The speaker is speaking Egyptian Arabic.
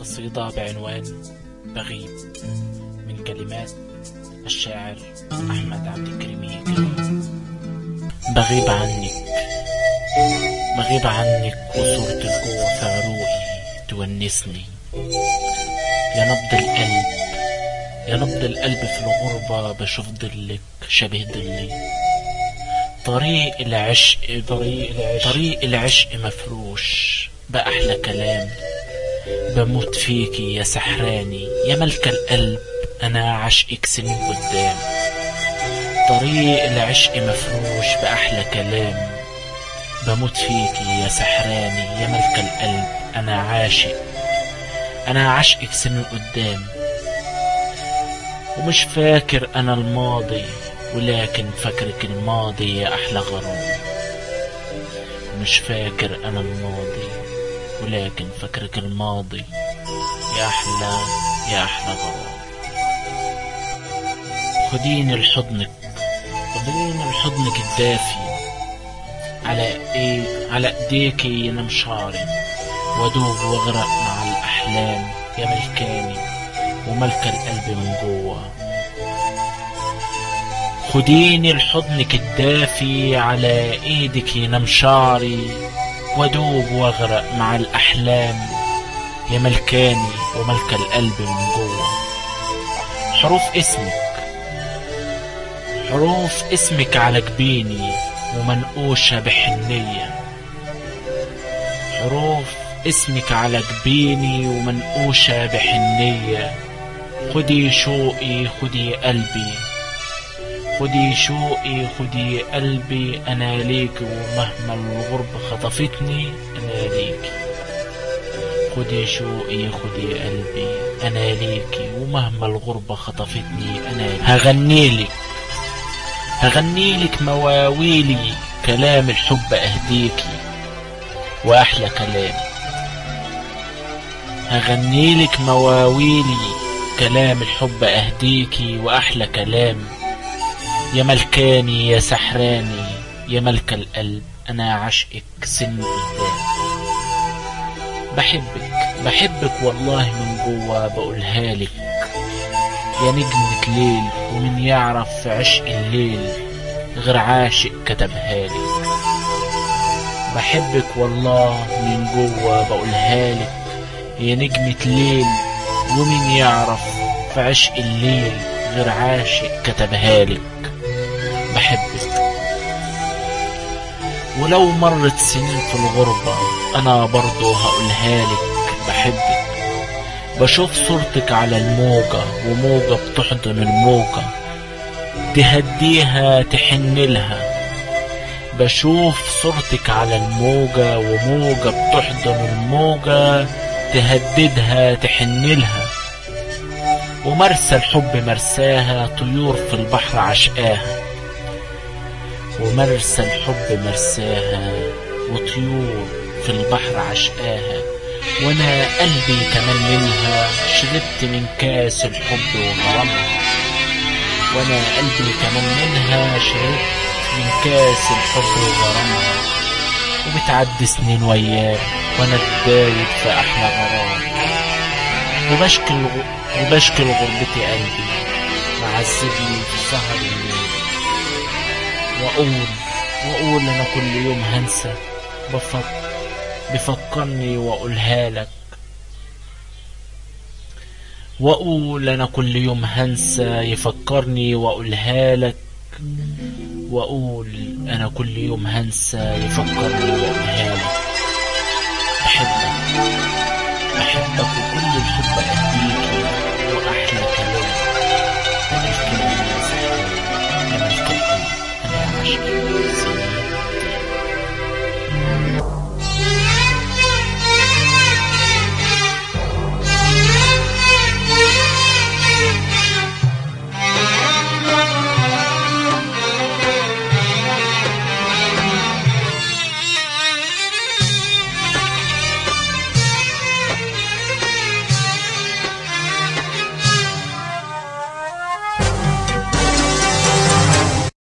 قصيدة بعنوان بغيب من كلمات الشاعر أحمد عبد الكريم هيكل بغيب عنك بغيب عنك وصورة الجوع في عروقي تونسني يا نبض القلب يا نبض القلب في الغربة بشوف ضلك شبه ضلي طريق العشق طريق العشق طريق العشق مفروش بأحلى كلام بموت فيكي يا سحراني يا ملك القلب أنا عشقك سنين قدام طريق العشق مفروش بأحلى كلام بموت فيكي يا سحراني يا ملك القلب أنا عاشق أنا عشقك سنين قدام ومش فاكر أنا الماضي ولكن فاكرك الماضي يا أحلى غرام مش فاكر أنا الماضي ولكن فاكرك الماضي يا أحلى يا أحلى غرام خديني لحضنك خديني لحضنك الدافي على ايه على ايديكي ينام شعري وادوب واغرق مع الاحلام يا ملكاني وملك القلب من جوه خديني لحضنك الدافي على ايدك ينام شعري وادوب واغرق مع الاحلام يا ملكاني وملك القلب من جوه حروف اسمك حروف اسمك على جبيني ومنقوشة بحنية حروف اسمك على جبيني ومنقوشة بحنية خدي شوقي خدي قلبي خدي شوقي خدي قلبي أنا ليك ومهما الغربة خطفتني أنا ليك خدي شوقي خدي قلبي أنا ليكي ومهما الغربة خطفتني أنا ليك هغنيلك هغنيلك مواويلي كلام الحب أهديكي وأحلى كلام هغنيلك مواويلي كلام الحب أهديكي وأحلى كلام يا ملكاني يا سحراني يا ملك القلب أنا عشقك سن قدام بحبك بحبك والله من جوا بقولها لك يا نجمة ليل ومن يعرف في عشق الليل غير عاشق كتبها لك بحبك والله من جوا بقولها لك يا نجمة ليل ومن يعرف في عشق الليل غير عاشق كتبها لك بحبك ولو مرت سنين في الغربة أنا برضو هقولها لك بحبك بشوف صورتك على الموجة وموجة بتحضن الموجة تهديها تحن لها بشوف صورتك على الموجة وموجة بتحضن الموجة تهددها تحن لها ومرسى الحب مرساها طيور في البحر عشقاها ومرسى الحب مرساها وطيور في البحر عشقاها وانا قلبي كمان منها شربت من كاس الحب وغرامها وانا قلبي كمان منها شربت من كاس الحب وغرامها وبتعدي سنين وياه وانا اتدايب في احلى غرام وبشكي الغ... وبشكي لغربتي قلبي معذبني في سهر الليل واقول واقول انا كل يوم هنسى بفكر بفكرني واقولها لك واقول انا كل يوم هنسى يفكرني واقولها لك واقول انا كل يوم هنسى يفكرني واقولها لك بحبك بحبك وكل الحب اديك واحلى كلام الكلام يا سحر يا ملك القلب انا عاشق سنين